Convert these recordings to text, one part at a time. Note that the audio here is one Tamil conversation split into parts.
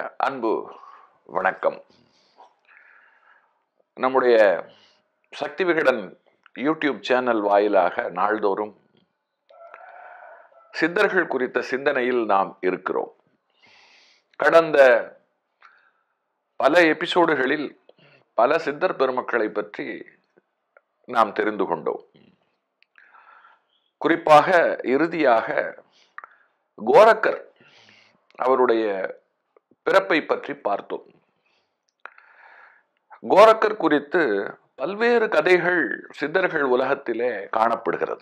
அன்பு வணக்கம் நம்முடைய சக்தி விகடன் யூடியூப் சேனல் வாயிலாக நாள்தோறும் சித்தர்கள் குறித்த சிந்தனையில் நாம் இருக்கிறோம் கடந்த பல எபிசோடுகளில் பல சித்தர் பெருமக்களை பற்றி நாம் தெரிந்து கொண்டோம் குறிப்பாக இறுதியாக கோரக்கர் அவருடைய பிறப்பை பற்றி பார்த்தோம் கோரக்கர் குறித்து பல்வேறு கதைகள் சித்தர்கள் உலகத்திலே காணப்படுகிறது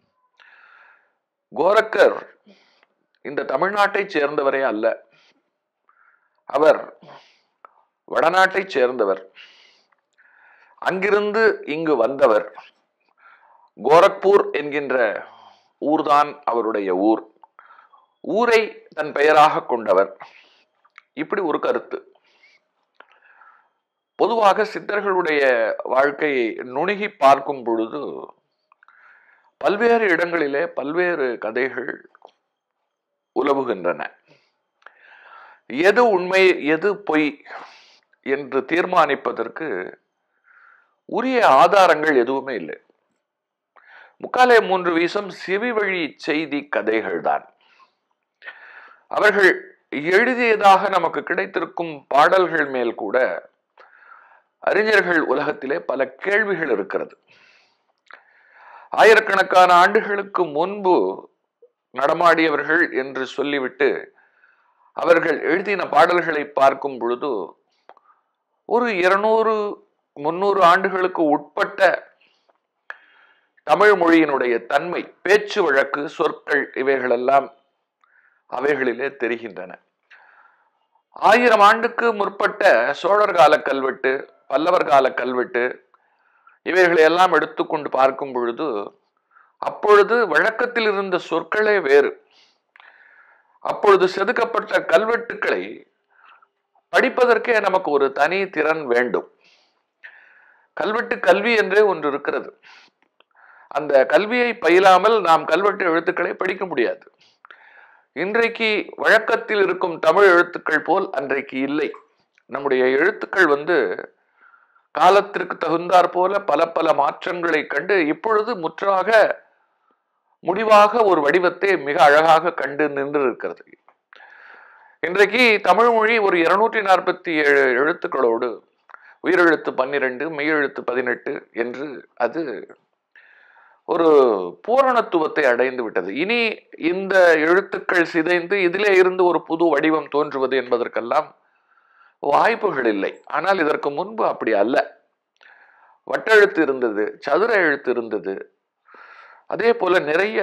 கோரக்கர் இந்த தமிழ்நாட்டைச் சேர்ந்தவரே அல்ல அவர் வடநாட்டைச் சேர்ந்தவர் அங்கிருந்து இங்கு வந்தவர் கோரக்பூர் என்கின்ற ஊர்தான் அவருடைய ஊர் ஊரை தன் பெயராக கொண்டவர் இப்படி ஒரு கருத்து பொதுவாக சித்தர்களுடைய வாழ்க்கையை நுணுகி பார்க்கும் பொழுது பல்வேறு இடங்களிலே பல்வேறு கதைகள் உலவுகின்றன எது உண்மை எது பொய் என்று தீர்மானிப்பதற்கு உரிய ஆதாரங்கள் எதுவுமே இல்லை முக்காலே மூன்று வீசம் செவி வழி செய்தி கதைகள் தான் அவர்கள் எழுதியதாக நமக்கு கிடைத்திருக்கும் பாடல்கள் மேல் கூட அறிஞர்கள் உலகத்திலே பல கேள்விகள் இருக்கிறது ஆயிரக்கணக்கான ஆண்டுகளுக்கு முன்பு நடமாடியவர்கள் என்று சொல்லிவிட்டு அவர்கள் எழுதின பாடல்களை பார்க்கும் பொழுது ஒரு இருநூறு முன்னூறு ஆண்டுகளுக்கு உட்பட்ட தமிழ் மொழியினுடைய தன்மை பேச்சு வழக்கு சொற்கள் இவைகளெல்லாம் அவைகளிலே தெரிகின்றன ஆயிரம் ஆண்டுக்கு முற்பட்ட சோழர் கால கல்வெட்டு பல்லவர் கால கல்வெட்டு இவைகளை எல்லாம் எடுத்துக்கொண்டு பார்க்கும் பொழுது அப்பொழுது வழக்கத்தில் இருந்த சொற்களே வேறு அப்பொழுது செதுக்கப்பட்ட கல்வெட்டுக்களை படிப்பதற்கே நமக்கு ஒரு தனி திறன் வேண்டும் கல்வெட்டு கல்வி என்றே ஒன்று இருக்கிறது அந்த கல்வியை பயிலாமல் நாம் கல்வெட்டு எழுத்துக்களை படிக்க முடியாது இன்றைக்கு வழக்கத்தில் இருக்கும் தமிழ் எழுத்துக்கள் போல் அன்றைக்கு இல்லை நம்முடைய எழுத்துக்கள் வந்து காலத்திற்கு தகுந்தாற் போல பல பல மாற்றங்களை கண்டு இப்பொழுது முற்றாக முடிவாக ஒரு வடிவத்தை மிக அழகாக கண்டு நின்று இருக்கிறது இன்றைக்கு தமிழ் மொழி ஒரு இருநூற்றி நாற்பத்தி ஏழு எழுத்துக்களோடு உயிரெழுத்து பன்னிரண்டு மெய்யெழுத்து பதினெட்டு என்று அது ஒரு பூரணத்துவத்தை அடைந்து விட்டது இனி இந்த எழுத்துக்கள் சிதைந்து இதிலே இருந்து ஒரு புது வடிவம் தோன்றுவது என்பதற்கெல்லாம் வாய்ப்புகள் இல்லை ஆனால் இதற்கு முன்பு அப்படி அல்ல வட்டெழுத்து இருந்தது சதுர எழுத்து இருந்தது அதே போல நிறைய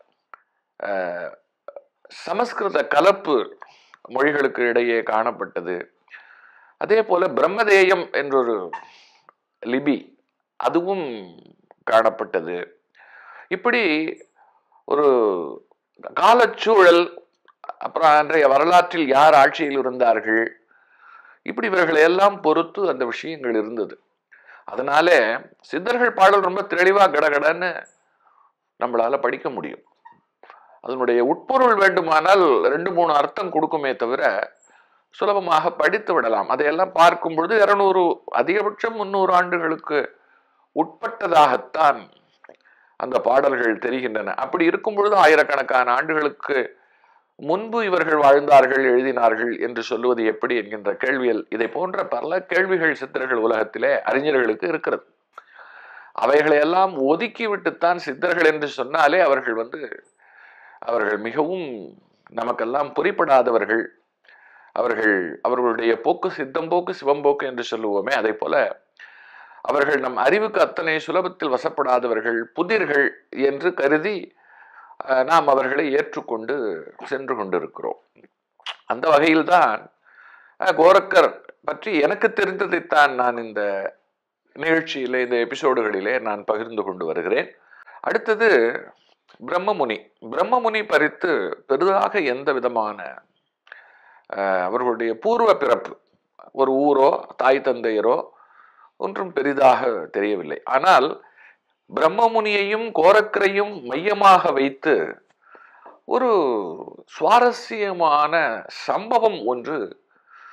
சமஸ்கிருத கலப்பு மொழிகளுக்கு இடையே காணப்பட்டது அதே போல பிரம்மதேயம் என்றொரு லிபி அதுவும் காணப்பட்டது இப்படி ஒரு காலச்சூழல் அப்புறம் அன்றைய வரலாற்றில் யார் ஆட்சியில் இருந்தார்கள் இப்படி இவர்களை எல்லாம் பொறுத்து அந்த விஷயங்கள் இருந்தது அதனால சித்தர்கள் பாடல் ரொம்ப தெளிவா கடகடன்னு நம்மளால படிக்க முடியும் அதனுடைய உட்பொருள் வேண்டுமானால் ரெண்டு மூணு அர்த்தம் கொடுக்குமே தவிர சுலபமாக படித்து விடலாம் அதையெல்லாம் பார்க்கும் பொழுது இருநூறு அதிகபட்சம் முன்னூறு ஆண்டுகளுக்கு உட்பட்டதாகத்தான் அந்த பாடல்கள் தெரிகின்றன அப்படி இருக்கும் பொழுது ஆயிரக்கணக்கான ஆண்டுகளுக்கு முன்பு இவர்கள் வாழ்ந்தார்கள் எழுதினார்கள் என்று சொல்லுவது எப்படி என்கின்ற கேள்வியில் இதை போன்ற பல கேள்விகள் சித்தர்கள் உலகத்திலே அறிஞர்களுக்கு இருக்கிறது அவைகளை எல்லாம் ஒதுக்கி விட்டுத்தான் சித்தர்கள் என்று சொன்னாலே அவர்கள் வந்து அவர்கள் மிகவும் நமக்கெல்லாம் புரிப்படாதவர்கள் அவர்கள் அவர்களுடைய போக்கு சித்தம் போக்கு சிவம்போக்கு என்று சொல்லுவோமே அதே போல அவர்கள் நம் அறிவுக்கு அத்தனை சுலபத்தில் வசப்படாதவர்கள் புதிர்கள் என்று கருதி நாம் அவர்களை ஏற்றுக்கொண்டு சென்று கொண்டிருக்கிறோம் அந்த வகையில்தான் கோரக்கர் பற்றி எனக்கு தெரிந்ததைத்தான் நான் இந்த நிகழ்ச்சியிலே இந்த எபிசோடுகளிலே நான் பகிர்ந்து கொண்டு வருகிறேன் அடுத்தது பிரம்மமுனி பிரம்மமுனி பறித்து பெரிதாக எந்த விதமான அவர்களுடைய பூர்வ பிறப்பு ஒரு ஊரோ தாய் தந்தையரோ ஒன்றும் பெரிதாக தெரியவில்லை ஆனால் பிரம்மமுனியையும் கோரக்கரையும் மையமாக வைத்து ஒரு சுவாரஸ்யமான சம்பவம் ஒன்று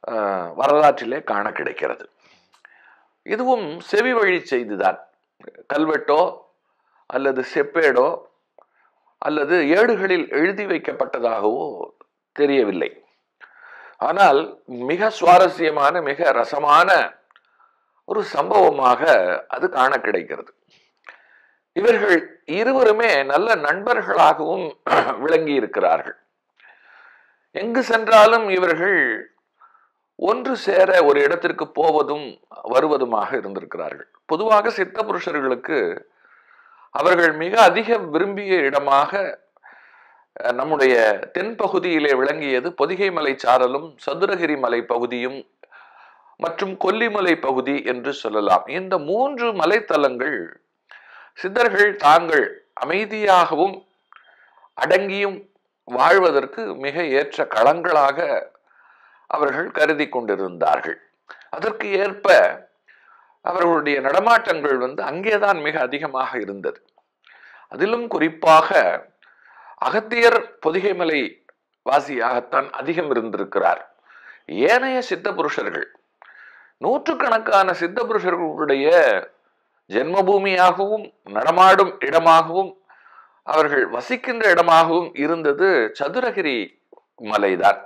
அஹ், வரலாற்றிலே காண கிடைக்கிறது இதுவும் செவி வழி செய்திதான் கல்வெட்டோ அல்லது செப்பேடோ அல்லது ஏடுகளில் எழுதி வைக்கப்பட்டதாகவோ தெரியவில்லை ஆனால் மிக சுவாரஸ்யமான மிக ரசமான ஒரு சம்பவமாக அது காண கிடைக்கிறது இவர்கள் இருவருமே நல்ல நண்பர்களாகவும் விளங்கி இருக்கிறார்கள் எங்கு சென்றாலும் இவர்கள் ஒன்று சேர ஒரு இடத்திற்கு போவதும் வருவதுமாக இருந்திருக்கிறார்கள் பொதுவாக சித்த புருஷர்களுக்கு அவர்கள் மிக அதிக விரும்பிய இடமாக அஹ், நம்முடைய தென்பகுதியிலே விளங்கியது பொதிகை மலை சாரலும் சதுரகிரி மலை பகுதியும் மற்றும் கொல்லிமலை பகுதி என்று சொல்லலாம் இந்த மூன்று மலைத்தலங்கள் சித்தர்கள் தாங்கள் அமைதியாகவும் அடங்கியும் வாழ்வதற்கு மிக ஏற்ற களங்களாக அவர்கள் கருதி கொண்டிருந்தார்கள் அதற்கு ஏற்ப அவர்களுடைய நடமாட்டங்கள் வந்து அங்கேதான் மிக அதிகமாக இருந்தது அதிலும் குறிப்பாக அகத்தியர் பொதிகைமலை வாசியாகத்தான் அதிகம் இருந்திருக்கிறார் ஏனைய சித்த புருஷர்கள் நூற்றுக்கணக்கான சித்த புருஷர்களுடைய ஜென்மபூமியாகவும் நடமாடும் இடமாகவும் அவர்கள் வசிக்கின்ற இடமாகவும் இருந்தது சதுரகிரி மலைதான்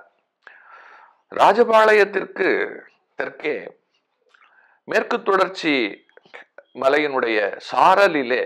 ராஜபாளையத்திற்கு தெற்கே மேற்கு தொடர்ச்சி மலையினுடைய சாரலிலே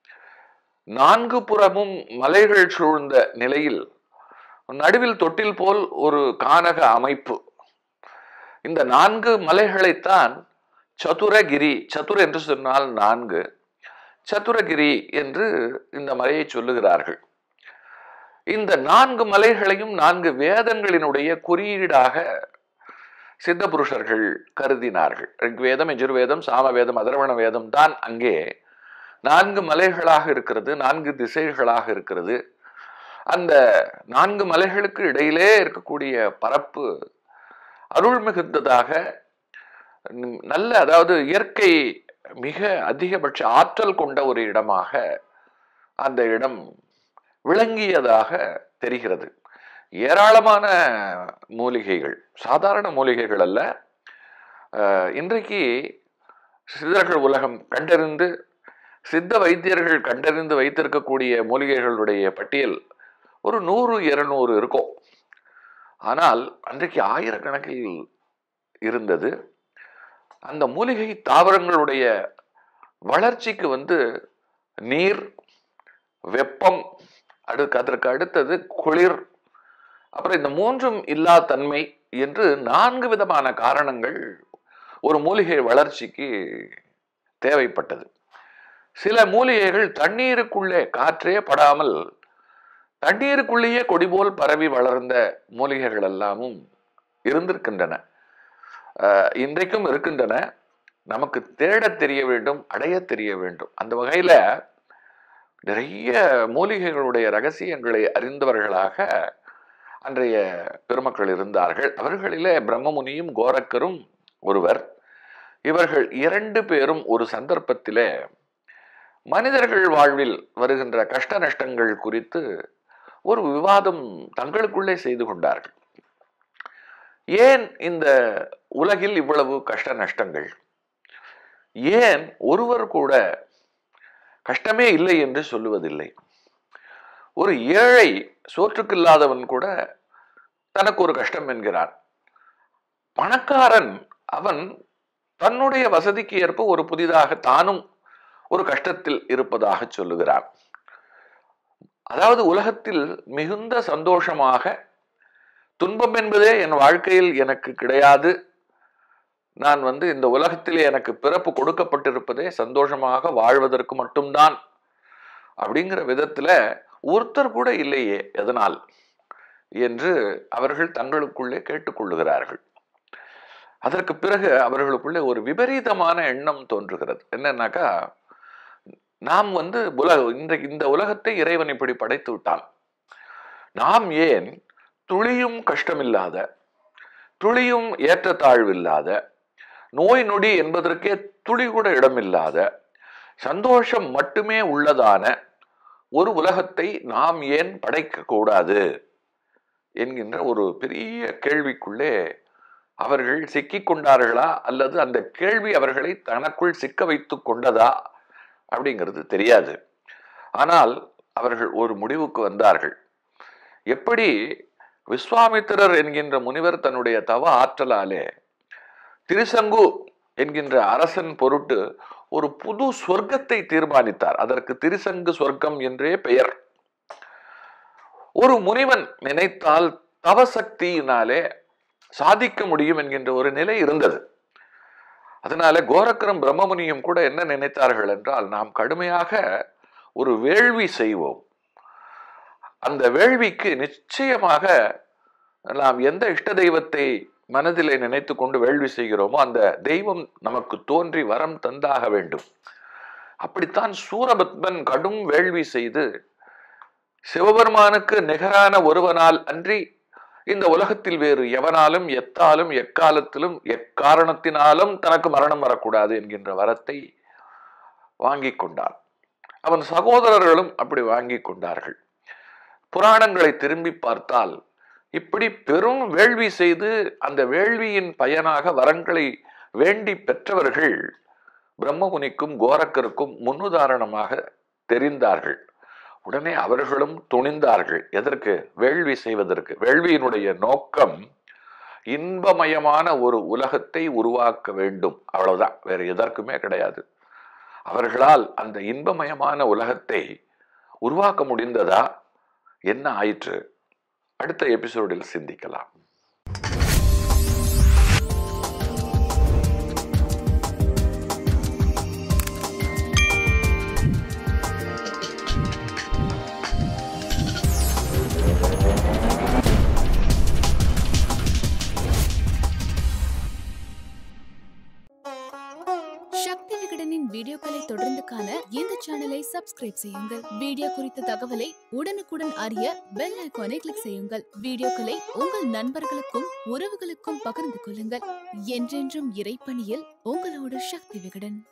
நான்கு புறமும் மலைகள் சூழ்ந்த நிலையில் நடுவில் தொட்டில் போல் ஒரு கானக அமைப்பு இந்த நான்கு மலைகளைத்தான் சதுரகிரி சதுர என்று சொன்னால் நான்கு சதுரகிரி என்று இந்த மலையை சொல்லுகிறார்கள் இந்த நான்கு மலைகளையும் நான்கு வேதங்களினுடைய குறியீடாக சித்த புருஷர்கள் கருதினார்கள் ரிக்வேதம் எஜுர்வேதம் சாமவேதம் அதர்வண வேதம் தான் அங்கே நான்கு மலைகளாக இருக்கிறது நான்கு திசைகளாக இருக்கிறது அந்த நான்கு மலைகளுக்கு இடையிலே இருக்கக்கூடிய பரப்பு அருள் மிகுந்ததாக ம், நல்ல அதாவது இயற்கை மிக அதிகபட்ச ஆற்றல் கொண்ட ஒரு இடமாக அந்த இடம் விளங்கியதாக தெரிகிறது ஏராளமான மூலிகைகள் சாதாரண மூலிகைகள் அல்ல அஹ், இன்றைக்கு சித்தர்கள் உலகம் கண்டறிந்து சித்த வைத்தியர்கள் கண்டறிந்து வைத்திருக்கக்கூடிய மூலிகைகளுடைய பட்டியல் ஒரு நூறு இருநூறு இருக்கும் ஆனால் அன்றைக்கு ஆயிரக்கணக்கில் இருந்தது அந்த மூலிகை தாவரங்களுடைய வளர்ச்சிக்கு வந்து நீர் வெப்பம் அடுக்கு அதற்கு அடுத்தது குளிர் அப்புறம் இந்த மூன்றும் இல்லா தன்மை என்று நான்கு விதமான காரணங்கள் ஒரு மூலிகை வளர்ச்சிக்கு தேவைப்பட்டது சில மூலிகைகள் தண்ணீருக்குள்ளே காற்றே படாமல் தண்ணீருக்குள்ளேயே கொடி போல் பரவி வளர்ந்த மூலிகைகள் எல்லாமும் இருந்திருக்கின்றன அஹ், இன்றைக்கும் இருக்கின்றன நமக்கு தேடத் தெரிய வேண்டும் அடையத் தெரிய வேண்டும் அந்த வகையில நிறைய மூலிகைகளுடைய ரகசியங்களை அறிந்தவர்களாக அன்றைய பெருமக்கள் இருந்தார்கள் அவர்களிலே பிரம்மமுனியும் கோரக்கரும் ஒருவர் இவர்கள் இரண்டு பேரும் ஒரு சந்தர்ப்பத்திலே மனிதர்கள் வாழ்வில் வருகின்ற கஷ்ட நஷ்டங்கள் குறித்து ஒரு விவாதம் தங்களுக்குள்ளே செய்து கொண்டார்கள் ஏன் இந்த உலகில் இவ்வளவு கஷ்ட நஷ்டங்கள் ஏன் ஒருவர் கூட கஷ்டமே இல்லை என்று சொல்லுவதில்லை ஒரு ஏழை சோற்றுக்கில்லாதவன் கூட தனக்கு ஒரு கஷ்டம் என்கிறான் பணக்காரன் அவன் தன்னுடைய வசதிக்கு ஏற்ப ஒரு புதிதாக தானும் ஒரு கஷ்டத்தில் இருப்பதாக சொல்லுகிறான் அதாவது உலகத்தில் மிகுந்த சந்தோஷமாக துன்பம் என்பதே என் வாழ்க்கையில் எனக்கு கிடையாது நான் வந்து இந்த உலகத்திலே எனக்கு பிறப்பு கொடுக்கப்பட்டிருப்பதே சந்தோஷமாக வாழ்வதற்கு மட்டும்தான் அப்படிங்கிற விதத்துல ஒருத்தர் கூட இல்லையே எதனால் என்று அவர்கள் தங்களுக்குள்ளே கேட்டுக்கொள்ளுகிறார்கள் அதற்கு பிறகு அவர்களுக்குள்ளே ஒரு விபரீதமான எண்ணம் தோன்றுகிறது என்னன்னாக்கா நாம் வந்து உலக இன்றைக்கு இந்த உலகத்தை இறைவன் இப்படி படைத்து விட்டான் நாம் ஏன் துளியும் கஷ்டமில்லாத துளியும் ஏற்றத்தாழ்வு இல்லாத நோய் நொடி என்பதற்கே துளி கூட இடமில்லாத சந்தோஷம் மட்டுமே உள்ளதான ஒரு உலகத்தை நாம் ஏன் படைக்க கூடாது என்கின்ற ஒரு பெரிய கேள்விக்குள்ளே அவர்கள் சிக்கிக் கொண்டார்களா அல்லது அந்த கேள்வி அவர்களை தனக்குள் சிக்க வைத்துக் கொண்டதா அப்படிங்கிறது தெரியாது ஆனால் அவர்கள் ஒரு முடிவுக்கு வந்தார்கள் எப்படி விஸ்வாமித்திரர் என்கின்ற முனிவர் தன்னுடைய தவ ஆற்றலாலே திருசங்கு என்கின்ற அரசன் பொருட்டு ஒரு புது சொர்க்கத்தை தீர்மானித்தார் அதற்கு திருசங்கு சொர்க்கம் என்றே பெயர் ஒரு முனிவன் நினைத்தால் தவசக்தியினாலே சாதிக்க முடியும் என்கின்ற ஒரு நிலை இருந்தது அதனால கோரக்கரம் பிரம்மமுனியும் கூட என்ன நினைத்தார்கள் என்றால் நாம் கடுமையாக ஒரு வேள்வி செய்வோம் அந்த வேள்விக்கு நிச்சயமாக நாம் எந்த இஷ்ட தெய்வத்தை மனதிலே நினைத்து கொண்டு வேள்வி செய்கிறோமோ அந்த தெய்வம் நமக்கு தோன்றி வரம் தந்தாக வேண்டும் அப்படித்தான் சூரபத்மன் கடும் வேள்வி செய்து சிவபெருமானுக்கு நிகரான ஒருவனால் அன்றி இந்த உலகத்தில் வேறு எவனாலும் எத்தாலும் எக்காலத்திலும் எக்காரணத்தினாலும் தனக்கு மரணம் வரக்கூடாது என்கின்ற வரத்தை வாங்கி கொண்டான் அவன் சகோதரர்களும் அப்படி வாங்கி கொண்டார்கள் புராணங்களை திரும்பி பார்த்தால் இப்படி பெரும் வேள்வி செய்து அந்த வேள்வியின் பயனாக வரங்களை வேண்டி பெற்றவர்கள் பிரம்மமுனிக்கும் கோரக்கருக்கும் முன்னுதாரணமாக தெரிந்தார்கள் உடனே அவர்களும் துணிந்தார்கள் எதற்கு வேள்வி செய்வதற்கு வேள்வியினுடைய நோக்கம் இன்பமயமான ஒரு உலகத்தை உருவாக்க வேண்டும் அவ்வளவுதான் வேற எதற்குமே கிடையாது அவர்களால் அந்த இன்பமயமான உலகத்தை உருவாக்க முடிந்ததா என்ன ஆயிற்று அடுத்த எபிசோடில் சிந்திக்கலாம் சக்தி விகடனின் வீடியோக்களை தொடர்ந்து காண இந்த சேனலை சப்ஸ்கிரைப் செய்யுங்கள் வீடியோ குறித்த தகவலை உடனுக்குடன் அறிய பெல் ஐகானை கிளிக் செய்யுங்கள் வீடியோக்களை உங்கள் நண்பர்களுக்கும் உறவுகளுக்கும் பகிர்ந்து கொள்ளுங்கள் என்றென்றும் இறைப்பணியில் உங்களோட சக்தி விகடன்